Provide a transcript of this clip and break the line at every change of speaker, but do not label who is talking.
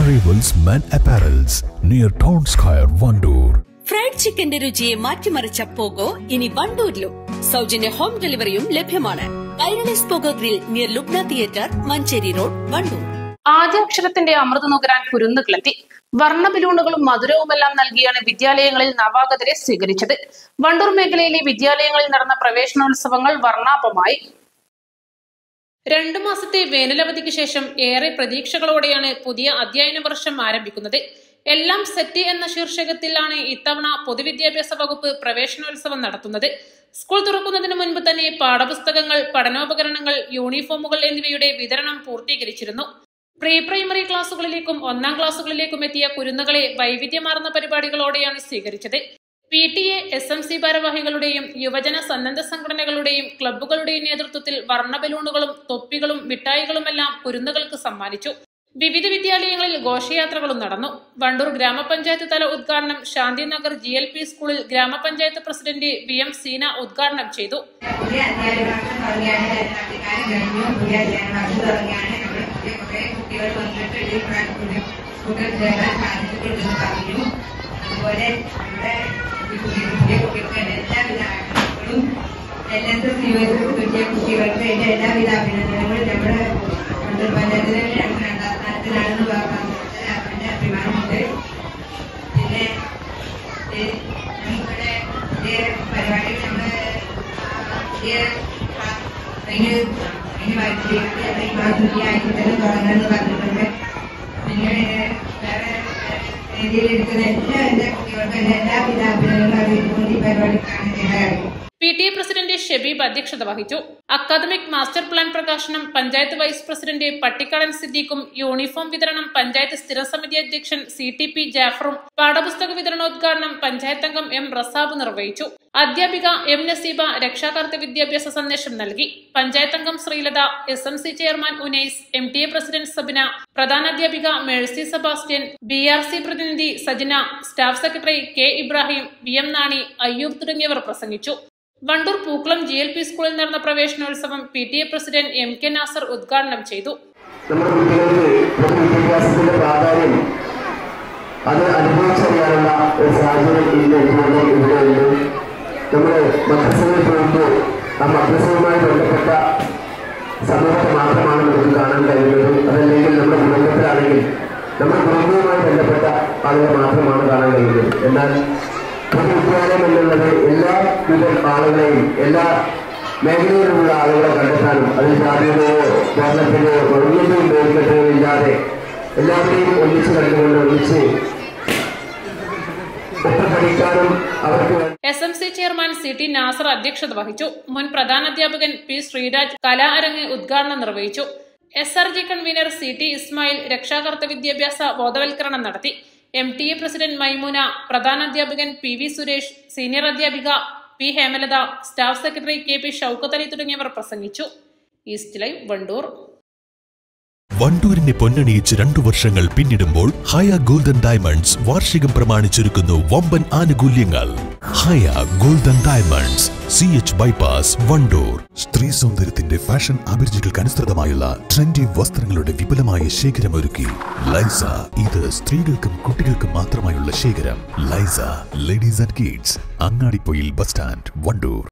Arrivals Men Apparels near Town Square, Vandoor.
Fried ചിക്കന്റെ രുചിയെ മാറ്റിമറിച്ച pogo ഇനി വണ്ടൂരിലും സൗജന്യ ഹോം ഡെലിവറിയും ലഭ്യമാണ് Kairalis Pogo grill near Lubna theatre Manjeri road Vandoor
ആദ്യാക്ഷരത്തിന്റെ അമൃത് നുകരാൻ കുരുന്നുകളെത്തി വർണ്ണ ബലൂണുകളും മധുരവുമെല്ലാം നൽകിയാണ് വിദ്യാലയങ്ങളിൽ നവാഗതരെ സ്വീകരിച്ചത് വണ്ടൂർ മേഖലയിലെ വിദ്യാലയങ്ങളിൽ നടന്ന പ്രവേശനോത്സവങ്ങൾ വർണ്ണാഭമായി രണ്ടു മാസത്തെ വേനലവധിക്ക് ശേഷം ഏറെ പ്രതീക്ഷകളോടെയാണ് പുതിയ അധ്യയന വർഷം ആരംഭിക്കുന്നത് എല്ലാം സെറ്റ് എന്ന ശീർഷകത്തിലാണ് ഇത്തവണ പൊതുവിദ്യാഭ്യാസ വകുപ്പ് പ്രവേശനോത്സവം നടത്തുന്നത് സ്കൂൾ തുറക്കുന്നതിന് മുൻപ് തന്നെ പാഠപുസ്തകങ്ങൾ പഠനോപകരണങ്ങൾ യൂണിഫോമുകൾ എന്നിവയുടെ വിതരണം പൂർത്തീകരിച്ചിരുന്നു പ്രീ പ്രൈമറി ക്ലാസുകളിലേക്കും ഒന്നാം ക്ലാസുകളിലേക്കും എത്തിയ കുരുന്നുകളെ വൈവിധ്യമാർന്ന പരിപാടികളോടെയാണ് സ്വീകരിച്ചത് P T A S M C ഭാരവാഹികളുടെയും യുവജന സന്നദ്ധ സംഘടനകളുടെയും ക്ലബ്ബുകളുടെയും നേതൃത്വത്തിൽ വർണ്ണ ബലൂണുകളും തൊപ്പികളും മിഠായികളുമെല്ലാം കുരുന്നുകൾക്ക് സമ്മാനിച്ചു വിവിധ വിദ്യാലയങ്ങളിൽ ഘോഷയാത്രകളും നടന്നു വണ്ടൂർ ഗ്രാമപഞ്ചായത്ത് തല ഉദ്ഘാടനം ശാന്തിനഗർ ജി എൽ പി സ്കൂളിൽ ഗ്രാമപഞ്ചായത്ത് പ്രസിഡന്റ് വി എം സീന ഉദ്ഘാടനം ചെയ്തു
പുതിയ അധ്യാപക വർഷം തുടങ്ങിയാണ് രണ്ടാം കഴിഞ്ഞു പുതിയ അധ്യാപക വർഷം തുടങ്ങിയാണ് നമ്മൾ പുതിയ കുറെ കുട്ടികൾ വന്നിട്ട് ഇതിൽ പുതിയ കുട്ടികൾ ചേരാൻ സാധിച്ചിട്ടുണ്ടെന്ന് പറഞ്ഞു അതുപോലെ നമ്മുടെ ഈ പുതിയ പുതിയ കുട്ടികൾക്ക് എല്ലാവിധ ആശംസകളും L S S U S S കിട്ടിയ കുട്ടികൾക്ക് എന്റെ എല്ലാവിധ അഭിനന്ദനങ്ങളും നമ്മുടെ മണ്ഡല പഞ്ചായത്തിലെ രണ്ട് രണ്ടാം സ്ഥാനത്തിലാണെന്ന് പറഞ്ഞാൽ അതിന്റെ അഭിമാനമുണ്ട് പിന്നെ ഈ നമ്മുടെ ഈ പരിപാടി നമ്മുടെ ഈ അതിന് അതിന് വൈദ്യുതി ഈ മാസത്തിൽ ആയിട്ട് തന്നെ തുടങ്ങണമെന്ന് പറഞ്ഞിട്ടുണ്ട് പിന്നീട് വേറെ രീതിയിലിരിക്കുന്ന എല്ലാ എൻ്റെ കുട്ടികൾക്കും എൻ്റെ എല്ലാവിധ അഭിനന്ദനങ്ങളും അറിയിച്ചുകൊണ്ട് ഈ പരിപാടിക്കാണ് ചെയ്തത്
P T A president Shabeeb അധ്യക്ഷത വഹിച്ചു അക്കാദമിക് മാസ്റ്റർ പ്ലാൻ പ്രകാശനം പഞ്ചായത്ത് വൈസ് പ്രസിഡന്റ് പട്ടിക്കാടൻ സിദ്ദീഖും യൂണിഫോം വിതരണം പഞ്ചായത്ത് സ്ഥിരം സമിതി അധ്യക്ഷൻ സി ടി പി ജാഫറും പാഠപുസ്തക വിതരണോദ്ഘാടനം പഞ്ചായത്ത് അംഗം എം റസാബ് നിർവഹിച്ചു അധ്യാപിക എം നസീബ രക്ഷാകർത്തൃ വിദ്യാഭ്യാസ സന്ദേശം നൽകി പഞ്ചായത്ത് അംഗം Sreelatha S M C chairman Unais M T A president Sabina പ്രധാനാധ്യാപിക Mercy Sebastian B R C പ്രതിനിധി Sajina staff secretary K Ibrahim V M Nani Ayyub തുടങ്ങിയവർ പ്രസംഗിച്ചു Vandoor Pookkulam G L P സ്കൂളിൽ നടന്ന പ്രവേശനോത്സവം P T A president M K Nasar ഉദ്ഘാടനം ചെയ്തു
നമ്മുടെ കുട്ടികൾക്ക് പൊതുവിദ്യാഭ്യാസത്തിന്റെ പ്രാധാന്യം അത് അനുഭവിച്ചറിയാനുള്ള ഒരു സാഹചര്യം ഇന്ന് എന്തുകൊണ്ട് ഇവിടെയുണ്ട് നമ്മൾ മദ്രസകളിൽ പോകുമ്പോൾ ആ മദ്രസവുമായി ബന്ധപ്പെട്ട സമൂഹത്തെ മാത്രമാണ് നമുക്ക് കാണാൻ കഴിയുന്നത് അതല്ലെങ്കിൽ നമ്മുടെ കുടുംബത്തിലാണെങ്കിൽ നമ്മുടെ കുടുംബവുമായി ബന്ധപ്പെട്ട ആളുകൾ മാത്രമാണ് കാണാൻ കഴിയുന്നത് എന്നാൽ പൊതുവിദ്യാലയം എന്നുള്ളത് എല്ലാ വിധ ആളുകളെയും എല്ലാ മേഖലയിലുള്ള ആളുകളെ കണ്ടെത്താനും അതിൽ ജാതിയുടെയോ കേരളത്തിന്റെയോ ഒന്നിന്റെയും പേരുകെട്ടുകയോ ഇല്ലാതെ എല്ലാവരെയും ഒന്നിച്ച് കണ്ടുകൊണ്ട് ഒന്നിച്ച് ഒപ്പം പഠിക്കാനും അവർക്ക് വേണ്ട
S M C chairman C T Nasar അധ്യക്ഷത വഹിച്ചു മുൻ പ്രധാനാധ്യാപകൻ പി ശ്രീരാജ് കലാ അരങ്ങ് ഉദ്ഘാടനം നിർവഹിച്ചു S R G convener C T Ismail രക്ഷാകർത്ത വിദ്യാഭ്യാസ ബോധവൽക്കരണം നടത്തി M T A president Maimoona പ്രധാനാധ്യാപകൻ പി വി സുരേഷ് സീനിയർ അധ്യാപിക P Hemalatha staff secretary K P Shoukath Ali തുടങ്ങിയവർ പ്രസംഗിച്ചു ഈസ്റ്റ് ലൈവ് വണ്ടൂർ
വണ്ടൂരിനെ പൊന്നണിയിച്ച് രണ്ടു വർഷങ്ങൾ പിന്നിടുമ്പോൾ ഹയ ഗോൾഡൻ ഡയമണ്ട്സ് വാർഷികം പ്രമാണിച്ചൊരുക്കുന്നു വമ്പൻ ആനുകൂല്യങ്ങൾ Haya golden diamonds C H bypass Vandoor സ്ത്രീ സൗന്ദര്യത്തിന്റെ ഫാഷൻ അഭിരുചികൾക്ക് അനുസൃതമായുള്ള ട്രെൻഡി വസ്ത്രങ്ങളുടെ വിപുലമായ ശേഖരമൊരുക്കി ലൈസ ഇത് സ്ത്രീകൾക്കും കുട്ടികൾക്കും മാത്രമായുള്ള ശേഖരം Laisa ladies and kids Angadippoyil bus stand Wandoor